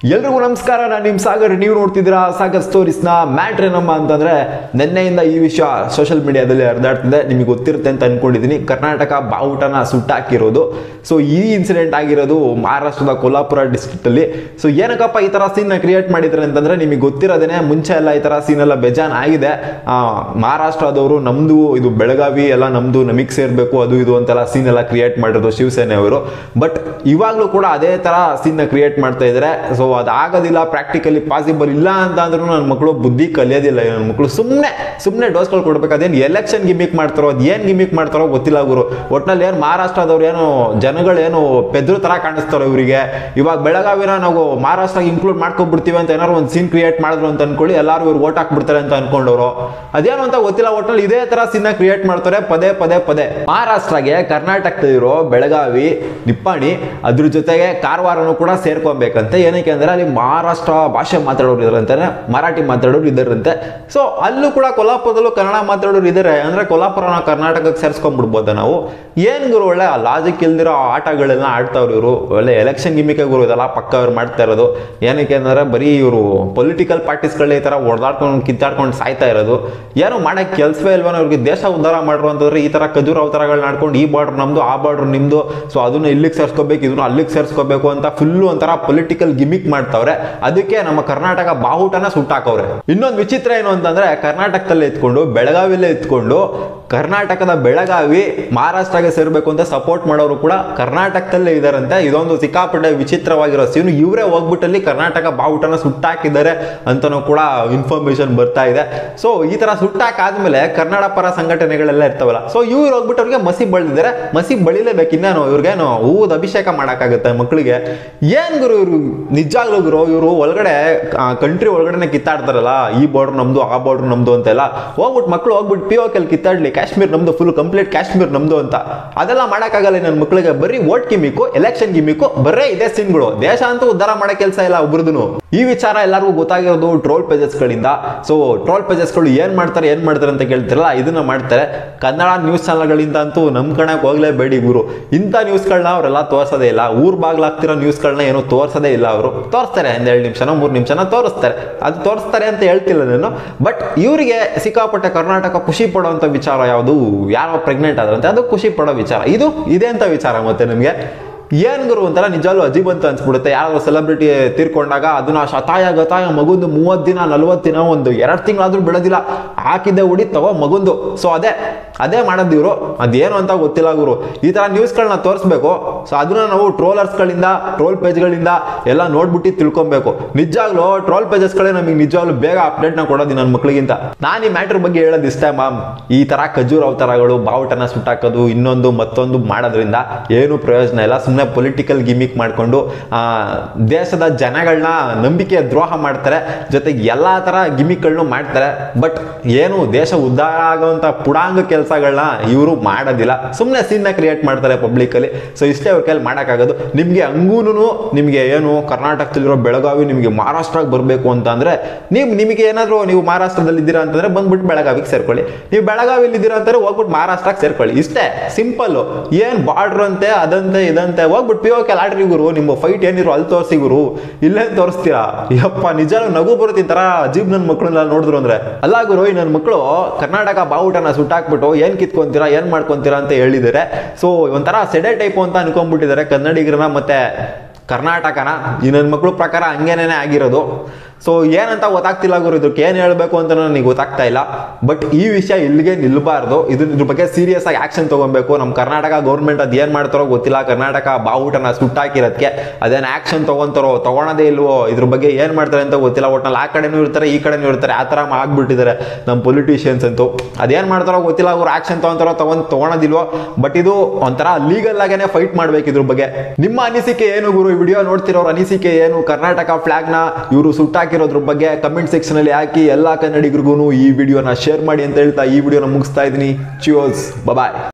ಎಲ್ರಿಗೂ ನಮಸ್ಕಾರ ನಾನು ನಿಮ್ಮ ಸಾಗರ್ ನೀವು ನೋಡ್ತಿದ್ದೀರಾ ಸಾಗರ್ ಸ್ಟೋರೀಸ್ನ ಮ್ಯಾಟ್ರ್ ಏನಮ್ಮ ಅಂತಂದ್ರೆ ನಿನ್ನೆಯಿಂದ ಈ ವಿಷಯ ಸೋಷಿಯಲ್ ಮೀಡಿಯಾದಲ್ಲಿ ಹರಿದಾಡ್ತಿದೆ ನಿಮಗೆ ಗೊತ್ತಿರುತ್ತೆ ಅಂತ ಅನ್ಕೊಂಡಿದ್ದೀನಿ ಕರ್ನಾಟಕ ಬಾವುಟನ ಸುಟ್ಟಾಕಿರೋದು ಸೊ ಈ ಇನ್ಸಿಡೆಂಟ್ ಆಗಿರೋದು ಮಹಾರಾಷ್ಟ್ರದ ಕೊಲ್ಹಾಪುರ district ಅಲ್ಲಿ ಸೊ ಏನಕ್ಕಪ್ಪ ಈ ಥರ ಸೀನ್ನ ಕ್ರಿಯೇಟ್ ಮಾಡಿದ್ದಾರೆ ಅಂತಂದ್ರೆ ನಿಮಗೆ ಗೊತ್ತಿರೋದೇನೆ ಮುಂಚೆ ಎಲ್ಲ ಈ ಥರ ಸೀನ್ ಎಲ್ಲ ಬೇಜಾನ್ ಆಗಿದೆ ಆ, ಮಹಾರಾಷ್ಟ್ರದವರು ನಮ್ದು ಇದು ಬೆಳಗಾವಿ ಎಲ್ಲ ನಮ್ದು ನಮಗೆ ಸೇರ್ಬೇಕು ಅದು ಇದು ಅಂತೆಲ್ಲ ಸೀನ್ ಎಲ್ಲ ಕ್ರಿಯೇಟ್ ಮಾಡಿರೋದು ಶಿವಸೇನೆ ಅವರು ಬಟ್ ಇವಾಗಲೂ ಕೂಡ ಅದೇ ಥರ ಸೀನ್ನ ಕ್ರಿಯೇಟ್ ಮಾಡ್ತಾ ಇದ್ದಾರೆ ಸೊ ಅದಾಗೋದಿಲ್ಲ ಪ್ರಾಕ್ಟಿಕಲಿ ಪಾಸಿಬಲ್ ಇಲ್ಲ ಅಂತ ಅಂದ್ರೂ ನನ್ನ ಮಕ್ಕಳು ಬುದ್ಧಿ ಕಲಿಯೋದಿಲ್ಲ ನನ್ನ ಮಕ್ಕಳು ಸುಮ್ಮನೆ ಸುಮ್ಮನೆ ಡೋಸ್ಗಳು ಕೊಡ್ಬೇಕು ಅದೇನು ಎಲೆಕ್ಷನ್ ಗಿಮಿಕ್ ಮಾಡ್ತಾರೋ ಅದು ಏನು ಗಿಮಿಕ್ ಮಾಡ್ತಾರೋ ಗೊತ್ತಿಲ್ಲ ಗುರು ಒಟ್ನಲ್ಲಿ ಏನು ಮಹಾರಾಷ್ಟ್ರದವ್ರು ಏನು ಜನಗಳೇನು ಪೆದ್ರು ಥರ ಕಾಣಿಸ್ತಾರೋ ಇವರಿಗೆ ಇವಾಗ ಬೆಳಗಾವಿನ ನಾವು ಮಹಾರಾಷ್ಟ್ರ ಇನ್ಕ್ಲೂಡ್ ಮಾಡ್ಕೊಬಿಡ್ತೀವಿ ಅಂತ ಏನಾದ್ರು ಒಂದು ಸೀನ್ ಕ್ರಿಯೇಟ್ ಮಾಡಿದ್ರು ಅಂತ ಅನ್ಕೊಳ್ಳಿ ಎಲ್ಲರೂ ಇವ್ರು ಓಟ್ ಹಾಕ್ಬಿಡ್ತಾರೆ ಅಂತ ಅನ್ಕೊಂಡವರು ಅದೇನು ಅಂತ ಗೊತ್ತಿಲ್ಲ ಒಟ್ನಲ್ಲಿ ಇದೇ ತರ ಸೀನ್ ಕ್ರಿಯೇಟ್ ಮಾಡ್ತಾರೆ ಪದೇ ಪದೇ ಪದೇ ಮಹಾರಾಷ್ಟ್ರಗೆ ಕರ್ನಾಟಕದಲ್ಲಿರೋ ಬೆಳಗಾವಿ ನಿಪ್ಪಾಣಿ ಅದ್ರ ಜೊತೆಗೆ ಕಾರವಾರನು ಕೂಡ ಸೇರ್ಕೊಬೇಕಂತೆ ಏನಕ್ಕೆ ಅಂದ್ರೆ ಅಲ್ಲಿ ಮಹಾರಾಷ್ಟ್ರ ಭಾಷೆ ಮಾತಾಡೋರು ಇದಾರಂತೆ ಮರಾಠಿ ಮಾತಾಡೋರು ಇದಾರಂತೆ ಸೊ ಅಲ್ಲೂ ಕೂಡ ಕೊಲ್ಹಾಪುರದಲ್ಲೂ ಕನ್ನಡ ಮಾತಾಡೋರು ಇದ್ದಾರೆ ಅಂದ್ರೆ ಕೊಲ್ಹಾಪುರನ ಕರ್ನಾಟಕಕ್ಕೆ ಸೇರಿಸ್ಕೊಂಡ್ಬಿಡ್ಬೋದ ನಾವು ಏನ್ ಗುರು ಒಳ್ಳೆ ಲಾಜಿಕ್ ಇಲ್ದಿರೋ ಆಟಗಳೆಲ್ಲ ಆಡ್ತಾವ್ರು ಇವರು ಒಳ್ಳೆ ಎಲೆಕ್ಷನ್ ಗಿಮಿಕೆ ಗುರು ಇದೆಲ್ಲ ಪಕ್ಕ ಅವ್ರು ಮಾಡ್ತಾ ಇರೋದು ಏನಕ್ಕೆ ಅಂದ್ರೆ ಬರೀ ಇವರು ಪೊಲಿಟಿಕಲ್ ಪಾರ್ಟೀಸ್ಗಳೇ ಈ ಥರ ಹೊಡೆದಾಡ್ಕೊಂಡು ಕಿತ್ತಾಡ್ಕೊಂಡು ಸಾಯ್ತಾ ಇರೋದು ಏನೋ ಮಾಡಕ್ಕೆ ಕೆಲಸವೇ ಇಲ್ವನ ಅವ್ರಿಗೆ ದೇಶ ಉದ್ಧಾರ ಮಾಡ್ರು ಅಂತಂದ್ರೆ ಈ ಥರ ಖಜೂರ್ ಅವತಾರಗಳನ್ನ ಆಡ್ಕೊಂಡು ಈ ಬಾರ್ಡ್ರ್ ನಮ್ದು ಆ ಬಾರ್ಡ್ರ್ ನಿಮ್ದು ಸೊ ಅದನ್ನ ಇಲ್ಲಿಗೆ ಸೇರ್ಸ್ಕೋಬೇಕು ಇದನ್ನ ಅಲ್ಲಿಗೆ ಸೇರ್ಸ್ಕೋಬೇಕು ಅಂತ ಫುಲ್ಲು ಒಂಥರ ಪೊಲಿಟಿಕಲ್ ಗಿಮಿಕ್ ಮಾಡ್ತಾವ್ರೆ ಅದಕ್ಕೆ ನಮ್ಮ ಕರ್ನಾಟಕ ಬಾವುಟನ ಸುಟ್ಟಾಕವ್ರೆ ಇನ್ನೊಂದು ವಿಚಿತ್ರ ಏನು ಅಂತಂದ್ರೆ ಕರ್ನಾಟಕದಲ್ಲೇ ಇತ್ಕೊಂಡು ಬೆಳಗಾವಿಲೇ ಇತ್ಕೊಂಡು ಕರ್ನಾಟಕದ ಬೆಳಗಾವಿ ಮಹಾರಾಷ್ಟ್ರಗೆ ಸೇರ್ಬೇಕು ಅಂತ ಸಪೋರ್ಟ್ ಮಾಡೋರು ಕೂಡ ಕರ್ನಾಟಕದಲ್ಲೇ ಇದಾರಂತೆ ಇದೊಂದು ಸಿಕ್ಕಾಪಟ್ಟೆ ವಿಚಿತ್ರವಾಗಿರೋ ಸೀನು ಇವರೇ ಹೋಗ್ಬಿಟ್ಟಲ್ಲಿ ಕರ್ನಾಟಕ ಬಾವುಟನ ಸುಟ್ಟಾಕಿದ್ದಾರೆ ಅಂತನೂ ಕೂಡ ಇನ್ಫಾರ್ಮೇಶನ್ ಬರ್ತಾ ಇದೆ ಸೊ ಈ ತರ ಸುಟ್ಟಾಕಾದ್ಮೇಲೆ ಕನ್ನಡ ಪರ ಸಂಘಟನೆಗಳೆಲ್ಲ ಇರ್ತಾವಲ್ಲ ಸೊ ಇವ್ರು ಹೋಗ್ಬಿಟ್ಟು ಅವ್ರಿಗೆ ಮಸಿ ಬಳಿದಿದ್ದಾರೆ ಮಸಿ ಬಳಿಲೇಬೇಕು ಇನ್ನೇನು ಇವ್ರಿಗೇನು ಹೂವದ ಅಭಿಷೇಕ ಮಾಡಕ್ಕಾಗುತ್ತೆ ಮಕ್ಕಳಿಗೆ ಏನ್ ಗುರು ಇವರು ನಿಜಾಗ್ಲೂ ಗುರು ಇವರು ಒಳಗಡೆ ಕಂಟ್ರಿ ಒಳಗಡೆ ಕಿತ್ತಾಡ್ತಾರಲ್ಲ ಈ ಬಾರ್ಡರ್ ನಮ್ದು ಆ ಬಾರ್ಡರ್ ನಮ್ದು ಅಂತೆಲ್ಲ ಹೋಗ್ಬಿಟ್ಟು ಮಕ್ಕಳು ಹೋಗ್ಬಿಟ್ಟು ಪಿ ಓಕೆಲ್ ಕಿತ್ತಾಡ್ಲಿ ಕಾಶ್ಮೀರ್ ನಮ್ದು ಫುಲ್ ಕಂಪ್ಲೀಟ್ ಕಾಶ್ಮೀರ್ ನಮ್ದು ಅಂತ ಅದೆಲ್ಲ ಮಾಡಕ್ಕಾಗಲ್ಲ ನನ್ನ ಮಕ್ಕಳಿಗೆ ಬರೀ ವೋಟ್ ಗಿಮಿಕು ಎಲೆಕ್ಷನ್ ಗಿಮಿಕು ಬರೇ ಇದೇ ಸೀನ್ಗಳು ದೇಶ ಅಂತೂ ಉದ್ಧಾರ ಮಾಡೋ ಕೆಲಸ ಇಲ್ಲ ಒಬ್ರದ್ದು ಈ ವಿಚಾರ ಎಲ್ಲರಿಗೂ ಗೊತ್ತಾಗಿರೋದು ಟ್ರೋಲ್ ಪೇಜಸ್ಗಳಿಂದ ಸೊ ಟ್ರೋಲ್ ಪೇಜಸ್ಗಳು ಏನ್ ಮಾಡ್ತಾರೆ ಏನ್ ಮಾಡ್ತಾರೆ ಅಂತ ಕೇಳ್ತಿರಲ್ಲ ಇದನ್ನ ಮಾಡ್ತಾರೆ ಕನ್ನಡ ನ್ಯೂಸ್ ಚಾನಲ್ಗಳಿಂದ ಅಂತೂ ನಮ್ ಕಣಕ್ ಹೋಗ್ಲೇಬೇಡಿ ಗುರು ಇಂಥ ನ್ಯೂಸ್ಗಳನ್ನ ಅವರೆಲ್ಲ ತೋರ್ಸೋದೇ ಇಲ್ಲ ಊರ್ ಬಾಗ್ಲಾಗ್ತಿರೋ ನ್ಯೂಸ್ಗಳನ್ನ ಏನೋ ತೋರ್ಸೋದೇ ಇಲ್ಲ ಅವರು ತೋರಿಸ್ತಾರೆ ಒಂದೆರಡು ನಿಮಿಷನ ಮೂರು ನಿಮಿಷನ ತೋರಿಸ್ತಾರೆ ಅದು ತೋರಿಸ್ತಾರೆ ಅಂತ ಹೇಳ್ತಿಲ್ಲ ನಾನು ಬಟ್ ಇವರಿಗೆ ಸಿಕ್ಕಾಪಟ್ಟೆ ಕರ್ನಾಟಕ ಖುಷಿ ಪಡುವಂಥ ವಿಚಾರ ಯಾವುದು ಯಾರೋ ಪ್ರೆಗ್ನೆಂಟ್ ಆದ್ರಂತೆ ಅದು ಖುಷಿ ಪಡೋ ವಿಚಾರ ಇದು ಇದೇ ಅಂತ ವಿಚಾರ ಮತ್ತೆ ನಿಮಗೆ ಏನ್ ಗುರು ಒಂಥರ ನಿಜಾಲು ಅಜೀಬ್ ಅಂತ ಅನ್ಸ್ಬಿಡುತ್ತೆ ಯಾರಾದ್ರೂ ಸೆಲೆಬ್ರಿಟಿ ತೀರ್ಕೊಂಡಾಗ ಅದನ್ನ ಶತಾಯ ಗತಾಯ ಮಗುಂದು ಮೂವತ್ತು ದಿನ ನಲ್ವತ್ತು ದಿನ ಒಂದು ಎರಡು ತಿಂಗಳಾದ್ರೂ ಬಿಡೋದಿಲ್ಲ ಹಾಕಿದ್ದೆ ಉಡಿ ತಗೋ ಮಗುಂದು ಸೊ ಅದೇ ಅದೇ ಮಾಡೋದು ಇವರು ಅದೇನು ಅಂತ ಗೊತ್ತಿಲ್ಲ ಗುರು ಈ ತರ ನ್ಯೂಸ್ಗಳನ್ನ ತೋರಿಸ್ಬೇಕು ಸೊ ಅದನ್ನ ನಾವು ಟ್ರೋಲರ್ಸ್ಗಳಿಂದ ಟ್ರೋಲ್ ಪೇಜ್ಗಳಿಂದ ಎಲ್ಲ ನೋಡ್ಬಿಟ್ಟು ತಿಳ್ಕೊಬೇಕು ನಿಜಾಗ್ಲೂ ಟ್ರೋಲ್ ಪೇಜಸ್ಗಳೇ ನಮಗೆ ನಿಜವಾಗ್ಲೂ ಬೇಗ ಅಪ್ಡೇಟ್ನ ಕೊಡೋದು ನನ್ನ ಮಕ್ಕಳಿಗಿಂತ ನಾನು ಈ ಮ್ಯಾಟ್ರ್ ಬಗ್ಗೆ ಹೇಳೋದು ಇಷ್ಟ ಮ್ಯಾಮ್ ಈ ತರ ಖಜೂರ್ ಅವತಾರಗಳು ಬಾವುಟನ ಸುಟ್ಟಾಕೋದು ಇನ್ನೊಂದು ಮತ್ತೊಂದು ಮಾಡೋದ್ರಿಂದ ಏನು ಪ್ರಯೋಜನ ಇಲ್ಲ ಸುಮ್ಮನೆ ಪೊಲಿಟಿಕಲ್ ಗಿಮಿಕ್ ಮಾಡಿಕೊಂಡು ದೇಶದ ಜನಗಳನ್ನ ನಂಬಿಕೆ ದ್ರೋಹ ಮಾಡ್ತಾರೆ ಜೊತೆಗೆ ಎಲ್ಲ ಥರ ಗಿಮಿಕ್ಗಳನ್ನೂ ಮಾಡ್ತಾರೆ ಬಟ್ ಏನು ದೇಶ ಉದ್ಧಾರ ಆಗುವಂಥ ಪುಡಾಂಗ ಕೆಲಸಗಳನ್ನ ಇವರು ಮಾಡೋದಿಲ್ಲ ಸುಮ್ಮನೆ ಸೀನ್ನ ಕ್ರಿಯೇಟ್ ಮಾಡ್ತಾರೆ ಪಬ್ಲಿಕಲ್ಲಿ ಸೊ ಇಷ್ಟೇ ಅವ್ರ ಕೈಲಿ ಮಾಡೋಕ್ಕಾಗೋದು ನಿಮಗೆ ಹಂಗೂನು ನಿಮಗೆ ಏನು ಕರ್ನಾಟಕದಲ್ಲಿರೋ ಬೆಳಗಾವಿ ನಿಮಗೆ ಮಹಾರಾಷ್ಟ್ರಕ್ಕೆ ಬರಬೇಕು ಅಂತ ಅಂದರೆ ನೀವು ನಿಮಗೆ ಏನಾದರೂ ನೀವು ಮಹಾರಾಷ್ಟ್ರದಲ್ಲಿ ಇದ್ದೀರಾ ಅಂತಂದರೆ ಬಂದ್ಬಿಟ್ಟು ಬೆಳಗಾವಿಗೆ ಸೇರ್ಕೊಳ್ಳಿ ನೀವು ಬೆಳಗಾವಿಲಿ ಇದ್ದೀರಾ ಅಂತಾರೆ ಹೋಗ್ಬಿಟ್ಟು ಮಹಾರಾಷ್ಟ್ರಕ್ಕೆ ಸೇರ್ಕೊಳ್ಳಿ ಇಷ್ಟೇ ಸಿಂಪಲ್ಲು ಏನು ಬಾರ್ಡ್ರ್ ಅಂತೆ ಅದಂತೆ ಇದಂತೆ ಹೋಗ್ಬಿಟ್ಟು ಪಿ ಓಕೆ ಆಡ್ರಿ ಗುರು ನಿಮ್ಮ ಫೈಟ್ ಏನಿರೋ ಅಲ್ಲಿ ತೋರಿಸಿ ಗುರು ಇಲ್ಲೇ ತೋರಿಸ್ತೀರಾ ಯಪ್ಪ ನಿಜ ನಗು ಬರುತ್ತೆ ಈ ಥರ ಅಜೀಬ್ ನನ್ನ ಮಕ್ಕಳನ್ನ ನೋಡಿದ್ರು ಅಂದ್ರೆ ಅಲ್ಲ ಗುರು ಈ ನನ್ನ ಮಕ್ಕಳು ಕರ್ನಾಟಕ ಬಾವುಟನ ಸುಟ್ಟಾಕ್ಬಿಟ್ಟು ಏನ್ ಕಿತ್ಕೊಂತೀರಾ ಏನ್ ಮಾಡ್ಕೊಂತೀರಾ ಅಂತ ಹೇಳಿದ್ದಾರೆ ಸೊ ಒಂಥರ ಸೆಡೆ ಟೈಪ್ ಅಂತ ಅನ್ಕೊಂಡ್ಬಿಟ್ಟಿದ್ದಾರೆ ಕನ್ನಡಿಗರನ್ನ ಮತ್ತೆ ಕರ್ನಾಟಕನ ಈ ನನ್ನ ಮಕ್ಕಳು ಪ್ರಕಾರ ಹಂಗೇನೇ ಆಗಿರೋದು ಸೊ ಏನಂತ ಗೊತ್ತಾಗ್ತಿಲ್ಲ ಗುರು ಇದಕ್ಕೆ ಏನು ಹೇಳಬೇಕು ಅಂತ ನನಗೆ ಗೊತ್ತಾಗ್ತಾ ಇಲ್ಲ ಬಟ್ ಈ ವಿಷಯ ಇಲ್ಲಿಗೆ ನಿಲ್ಬಾರ್ದು ಇದು ಇದ್ರ ಬಗ್ಗೆ ಸೀರಿಯಸ್ ಆಗಿ ಆಕ್ಷನ್ ತಗೊಬೇಕು ನಮ್ಮ ಕರ್ನಾಟಕ ಗೌರ್ಮೆಂಟ್ ಅದು ಏನು ಮಾಡ್ತಾರೋ ಗೊತ್ತಿಲ್ಲ ಕರ್ನಾಟಕ ಬಾವುಟನ ಸುಟ್ಟಾಕಿರೋದಕ್ಕೆ ಅದೇನು ಆಕ್ಷನ್ ತಗೊಂತಾರೋ ತಗೊಳೋದೇ ಇಲ್ವೋ ಇದ್ರ ಬಗ್ಗೆ ಏನು ಮಾಡ್ತಾರೆ ಅಂತ ಗೊತ್ತಿಲ್ಲ ಒಟ್ನಲ್ಲಿ ಆ ಕಡೆನೂ ಇರ್ತಾರೆ ಈ ಕಡೆನೂ ಇರ್ತಾರೆ ಆ ಥರ ಆಗ್ಬಿಟ್ಟಿದ್ದಾರೆ ನಮ್ಮ ಪೊಲಿಟಿಷಿಯನ್ಸ್ ಅಂತೂ ಅದೇನು ಮಾಡ್ತಾರೋ ಗೊತ್ತಿಲ್ಲ ಅವ್ರು ಆಕ್ಷನ್ ತಗೊಂತಾರೋ ತಗೊಂಡ್ ತಗೊಳೋದಿಲ್ವೋ ಬಟ್ ಇದು ಒಂಥರ ಲೀಗಲ್ ಆಗೇನೆ ಫೈಟ್ ಮಾಡ್ಬೇಕು ಇದ್ರ ಬಗ್ಗೆ ನಿಮ್ಮ ಅನಿಸಿಕೆ ಏನು ಗುರು ಈ ವಿಡಿಯೋ ನೋಡ್ತಿರೋರ ಅನಿಸಿಕೆ ಏನು ಕರ್ನಾಟಕ ಫ್ಲಾಗ್ನ ಇವರು ಸುಟ್ಟಾಕಿರೋದ್ರ ಬಗ್ಗೆ ಕಮೆಂಟ್ ಸೆಕ್ಷನ್ ಅಲ್ಲಿ ಹಾಕಿ ಎಲ್ಲಾ ಕನ್ನಡಿಗರಿಗೂ ಈ ವಿಡಿಯೋನ ಶೇರ್ ಮಾಡಿ ಅಂತ ಹೇಳ್ತಾ ಈ ವಿಡಿಯೋನ ಮುಗಿಸ್ತಾ ಇದ್ದೀನಿ ಚಿಯೋಸ್ ಬಾಯ್